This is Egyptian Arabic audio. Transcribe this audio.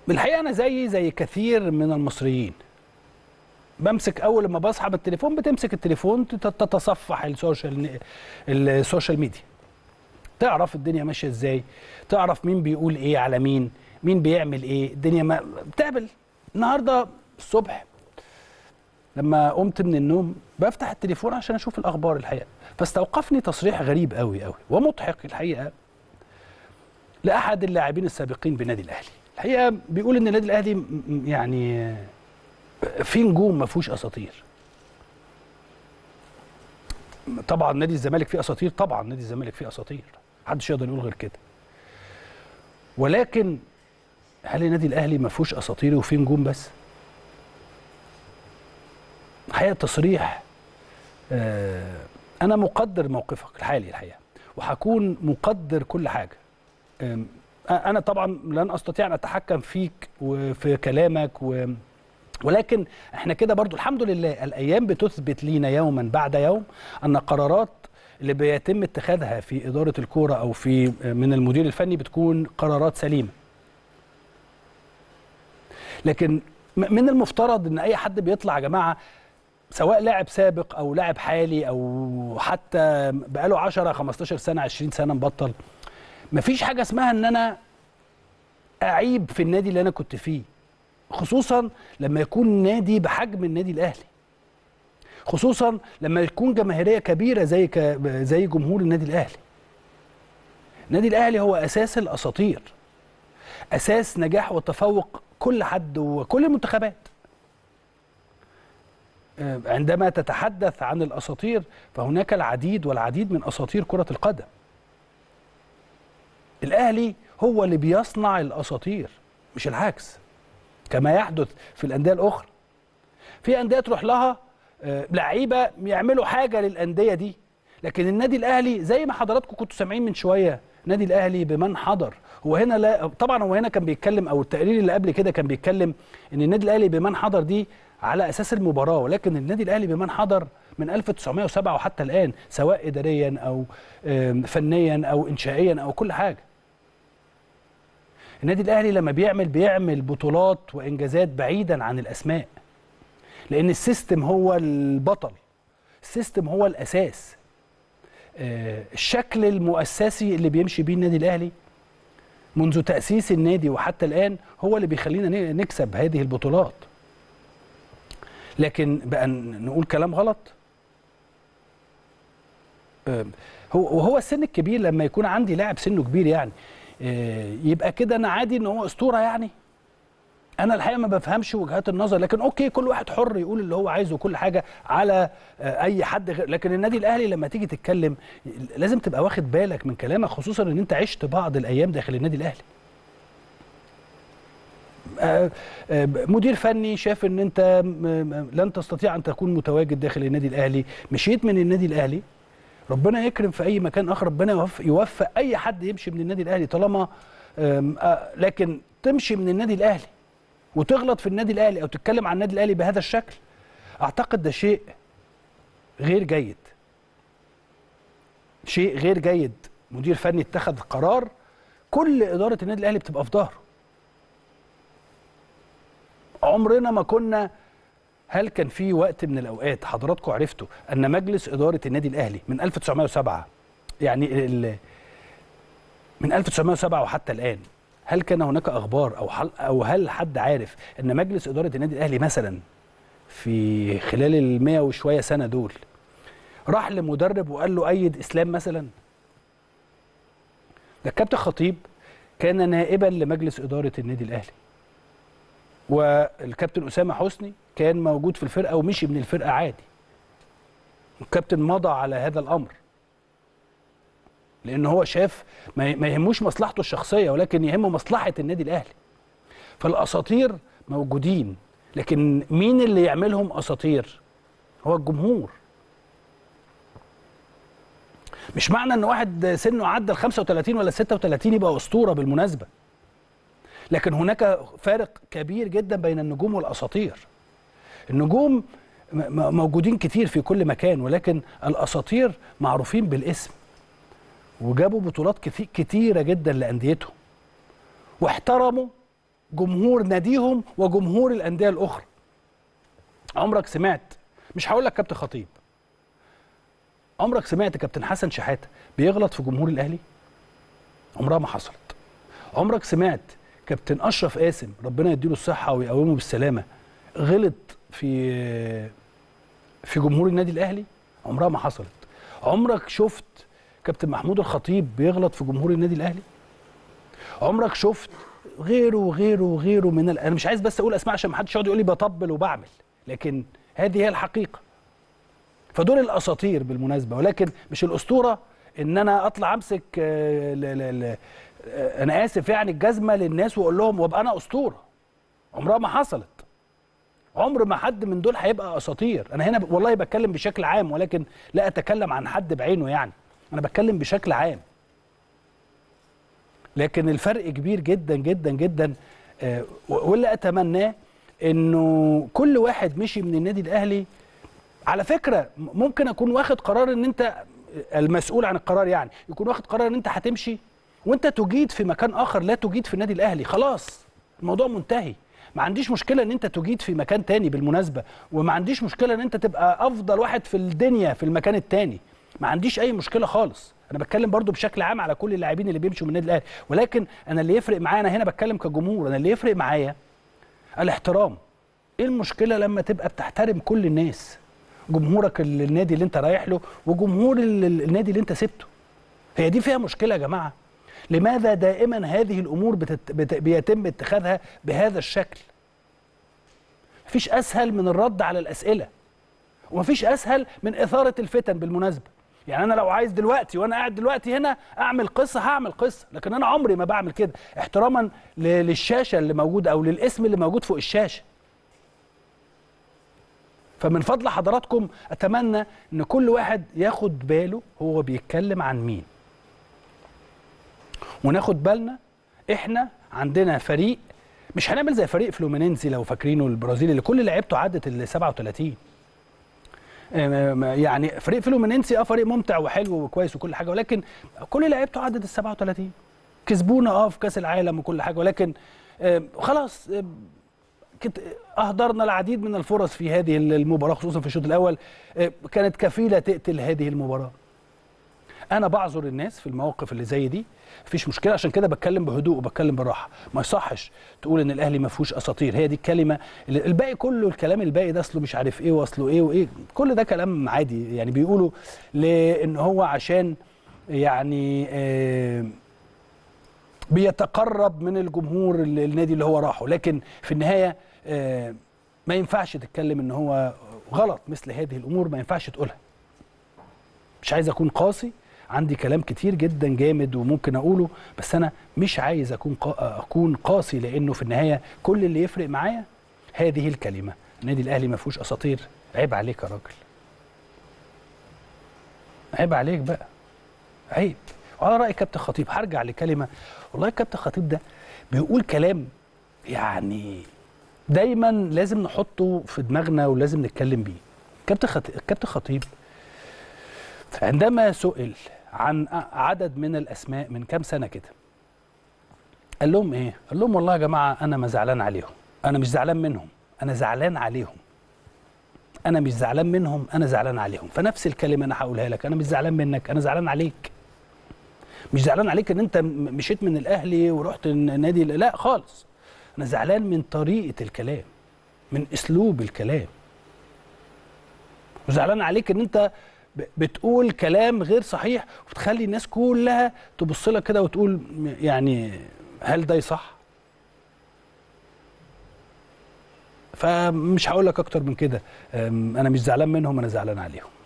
بالحقيقه انا زيي زي كثير من المصريين بمسك اول ما بصحى بالتليفون بتمسك التليفون تت- تتصفح السوشيال السوشيال ميديا تعرف الدنيا ماشيه ازاي تعرف مين بيقول ايه على مين مين بيعمل ايه الدنيا ما بتقابل النهارده الصبح لما قمت من النوم بفتح التليفون عشان اشوف الاخبار الحقيقه فاستوقفني تصريح غريب قوي قوي ومضحك الحقيقه لاحد اللاعبين السابقين بالنادي الاهلي الحقيقه بيقول ان النادي الاهلي م- م- يعني في نجوم ما فيهوش اساطير طبعا نادي الزمالك فيه اساطير طبعا نادي الزمالك فيه اساطير محدش يقدر يقول غير كده ولكن هل النادي الاهلي ما فيهوش اساطير وفيه نجوم بس الحقيقه تصريح آه، انا مقدر موقفك الحالي الحقيقه وهكون مقدر كل حاجه آم، انا طبعا لن استطيع ان اتحكم فيك وفي كلامك و ولكن احنا كده برضو الحمد لله الايام بتثبت لينا يوما بعد يوم ان قرارات اللي بيتم اتخاذها في اداره الكوره او في من المدير الفني بتكون قرارات سليمه لكن م- من المفترض ان اي حد بيطلع يا جماعه سواء لاعب سابق او لاعب حالي او حتى بقاله 10 15 سنه 20 سنه مبطل مفيش حاجه اسمها ان انا اعيب في النادي اللي انا كنت فيه خصوصا لما يكون نادي بحجم النادي الاهلي خصوصا لما يكون جماهيريه كبيره زي ك... زي جمهور النادي الاهلي النادي الاهلي هو اساس الاساطير اساس نجاح وتفوق كل حد وكل المنتخبات آه، عندما تتحدث عن الاساطير فهناك العديد والعديد من اساطير كره القدم الاهلي هو اللي بيصنع الاساطير مش العكس كما يحدث في الانديه الاخرى في انديه تروح لها آه، لعيبه يعملوا حاجه للانديه دي لكن النادي الاهلي زي ما حضراتكم كنتوا سامعين من شويه النادي الاهلي بمن حضر هو هنا لا طبعا هو هنا كان بيتكلم او التقرير اللي قبل كده كان بيتكلم ان النادي الاهلي بمن حضر دي على اساس المباراه ولكن النادي الاهلي بمن حضر من 1907 وحتى الان سواء اداريا او آم، فنيا او انشائيا او كل حاجه النادي الاهلي لما بيعمل بيعمل بطولات وانجازات بعيدا عن الاسماء لان السيستم هو البطل السيستم هو الاساس آه، الشكل المؤسسي اللي بيمشي بيه النادي الاهلي منذ تاسيس النادي وحتى الان هو اللي بيخلينا ن- نكسب هذه البطولات لكن بقى ن- نقول كلام غلط آه، هو وهو السن الكبير لما يكون عندي لاعب سنه كبير يعني آه، يبقى كده انا عادي ان هو اسطوره يعني انا الحقيقه ما بفهمش وجهات النظر لكن اوكي كل واحد حر يقول اللي هو عايزه وكل حاجه على آه، اي حد غير لكن النادي الاهلي لما تيجي تتكلم لازم تبقى واخد بالك من كلامك خصوصا ان انت عشت بعض الايام داخل النادي الاهلي آه، آه، مدير فني شاف ان انت م- م- لن تستطيع ان تكون متواجد داخل النادي الاهلي مشيت من النادي الاهلي ربنا يكرم في اي مكان اخر ربنا يوفق, يوفق اي حد يمشي من النادي الاهلي طالما آم، آه، لكن تمشي من النادي الاهلي وتغلط في النادي الاهلي او تتكلم عن النادي الاهلي بهذا الشكل اعتقد ده شيء غير جيد شيء غير جيد مدير فني اتخذ قرار كل اداره النادي الاهلي بتبقى في ظهره عمرنا ما كنا هل كان في وقت من الاوقات حضراتكم عرفتوا ان مجلس اداره النادي الاهلي من 1907 يعني ال- من 1907 وحتى الان هل كان هناك اخبار او حل او هل حد عارف ان مجلس اداره النادي الاهلي مثلا في خلال ال 100 وشويه سنه دول راح لمدرب وقال له ايد اسلام مثلا ده الكابتن خطيب كان نائبا لمجلس اداره النادي الاهلي والكابتن اسامه حسني كان موجود في الفرقه ومشي من الفرقه عادي الكابتن مضى على هذا الامر لان هو شاف ما ما يهموش مصلحته الشخصيه ولكن يهمه مصلحه النادي الاهلي فالاساطير موجودين لكن مين اللي يعملهم اساطير هو الجمهور مش معنى ان واحد سنه عدى ال 35 ولا 36 يبقى اسطوره بالمناسبه لكن هناك فارق كبير جدا بين النجوم والاساطير النجوم م- م- موجودين كتير في كل مكان ولكن الاساطير معروفين بالاسم وجابوا بطولات كتي- كتيره جدا لانديتهم واحترموا جمهور ناديهم وجمهور الانديه الاخرى عمرك سمعت مش هقول لك كابتن خطيب عمرك سمعت كابتن حسن شحاته بيغلط في جمهور الاهلي عمرها ما حصلت عمرك سمعت كابتن اشرف قاسم ربنا يديله الصحه ويقومه بالسلامه غلط في في جمهور النادي الاهلي عمرها ما حصلت عمرك شفت كابتن محمود الخطيب بيغلط في جمهور النادي الاهلي عمرك شفت غيره وغيره وغيره من ال... انا مش عايز بس اقول اسماء عشان ما حدش يقعد يقول لي بطبل وبعمل لكن هذه هي الحقيقه فدول الاساطير بالمناسبه ولكن مش الاسطوره ان انا اطلع امسك آه، ل... ل... ل... آه، انا اسف يعني الجزمه للناس واقول لهم وابقى انا اسطوره عمرها ما حصلت عمر ما حد من دول هيبقى اساطير انا هنا ب- والله بتكلم بشكل عام ولكن لا اتكلم عن حد بعينه يعني انا بتكلم بشكل عام لكن الفرق كبير جدا جدا جدا آه، و- واللي اتمناه انه كل واحد مشي من النادي الاهلي على فكره م- ممكن اكون واخد قرار ان انت المسؤول عن القرار يعني يكون واخد قرار ان انت هتمشي وانت تجيد في مكان اخر لا تجيد في النادي الاهلي خلاص الموضوع منتهي ما عنديش مشكله ان انت تجيد في مكان تاني بالمناسبه وما عنديش مشكله ان انت تبقى افضل واحد في الدنيا في المكان التاني ما عنديش اي مشكله خالص انا بتكلم برضو بشكل عام على كل اللاعبين اللي بيمشوا من النادي الاهلي ولكن انا اللي يفرق معايا انا هنا بتكلم كجمهور انا اللي يفرق معايا الاحترام ايه المشكله لما تبقى بتحترم كل الناس جمهورك ال- النادي اللي انت رايح له وجمهور ال- ال- النادي اللي انت سبته هي دي فيها مشكله يا جماعه لماذا دائما هذه الامور بتت... بت... بيتم اتخاذها بهذا الشكل مفيش اسهل من الرد على الاسئله ومفيش اسهل من اثاره الفتن بالمناسبه يعني انا لو عايز دلوقتي وانا قاعد دلوقتي هنا اعمل قصه هعمل قصه لكن انا عمري ما بعمل كده احتراما ل- للشاشه اللي موجوده او للاسم اللي موجود فوق الشاشه فمن فضل حضراتكم اتمنى ان كل واحد ياخد باله هو بيتكلم عن مين وناخد بالنا احنا عندنا فريق مش هنعمل زي فريق فلومينينزي لو فاكرينه البرازيلي اللي كل لعيبته عدت ال 37 آم، يعني فريق فلومينينسي اه فريق ممتع وحلو وكويس وكل حاجه ولكن كل لعيبته عدت ال 37 كسبونا اه في كاس العالم وكل حاجه ولكن آم، خلاص آم، كت- اهدرنا العديد من الفرص في هذه المباراه خصوصا في الشوط الاول آه، كانت كفيله تقتل هذه المباراه انا بعذر الناس في المواقف اللي زي دي مفيش مشكله عشان كده بتكلم بهدوء وبتكلم بالراحه ما يصحش تقول ان الاهلي ما فيهوش اساطير هي دي الكلمه اللي- الباقي كله الكلام الباقي ده اصله مش عارف ايه واصله ايه وايه كل ده كلام عادي يعني بيقولوا لان هو عشان يعني آه بيتقرب من الجمهور ال- النادي اللي هو راحه لكن في النهايه آه، ما ينفعش تتكلم ان هو غلط مثل هذه الامور ما ينفعش تقولها مش عايز اكون قاسي عندي كلام كتير جدا جامد وممكن اقوله بس انا مش عايز اكون قا... اكون قاسي لانه في النهايه كل اللي يفرق معايا هذه الكلمه النادي الاهلي ما فيهوش اساطير عيب عليك يا راجل عيب عليك بقى عيب وعلى راي كابتن خطيب هرجع لكلمه والله كابتن خطيب ده بيقول كلام يعني دايما لازم نحطه في دماغنا ولازم نتكلم بيه كابتن خطيب كابتن خطيب عندما سئل عن عدد من الاسماء من كام سنه كده قال لهم ايه قال لهم والله يا جماعه انا ما زعلان عليهم انا مش زعلان منهم انا زعلان عليهم انا مش زعلان منهم انا زعلان عليهم فنفس الكلمه انا هقولها لك انا مش زعلان منك انا زعلان عليك مش زعلان عليك ان انت م- مشيت من الاهلي ورحت النادي لا خالص انا زعلان من طريقه الكلام من اسلوب الكلام وزعلان عليك ان انت ب- بتقول كلام غير صحيح وبتخلي الناس كلها تبص لك كده وتقول م- يعني هل ده صح فمش هقول لك اكتر من كده أم، انا مش زعلان منهم انا زعلان عليهم